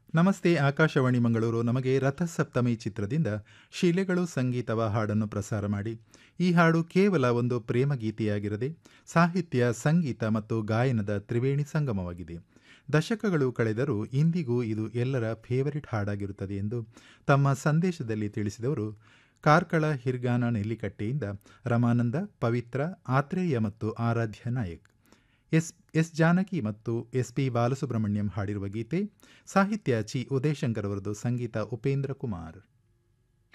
ನಮಸ್ತೆ ಆಕಾಶವಾಣಿ ಮಂಗಳೂರು ನಮಗೆ ರಥಸಪ್ತಮಿ ಚಿತ್ರದಿಂದ ಶಿಲೆಗಳು ಸಂಗೀತವ ಹಾಡನ್ನು ಪ್ರಸಾರ ಮಾಡಿ ಈ ಹಾಡು ಕೇವಲ ಒಂದು ಪ್ರೇಮ ಗೀತೆಯಾಗಿರದೆ ಸಾಹಿತ್ಯ ಸಂಗೀತ ಮತ್ತು ಗಾಯನದ ತ್ರಿವೇಣಿ ಸಂಗಮವಾಗಿದೆ ದಶಕಗಳು ಕಳೆದರೂ ಇಂದಿಗೂ ಇದು ಎಲ್ಲರ ಫೇವರಿಟ್ ಹಾಡಾಗಿರುತ್ತದೆ ಎಂದು ತಮ್ಮ ಸಂದೇಶದಲ್ಲಿ ತಿಳಿಸಿದವರು ಕಾರ್ಕಳ ಹಿರ್ಗಾನ ನೆಲ್ಲಿಕಟ್ಟೆಯಿಂದ ರಮಾನಂದ ಪವಿತ್ರ ಆತ್ರೇಯ ಮತ್ತು ಆರಾಧ್ಯ ನಾಯಕ್ ಎಸ್ ಎಸ್ ಜಾನಕಿ ಮತ್ತು ಎಸ್ ಪಿ ಬಾಲಸುಬ್ರಹ್ಮಣ್ಯಂ ಹಾಡಿರುವ ಗೀತೆ ಸಾಹಿತ್ಯ ಚಿ ಉದಯಶಂಕರ್ ಅವರದು ಸಂಗೀತ ಉಪೇಂದ್ರ ಕುಮಾರ್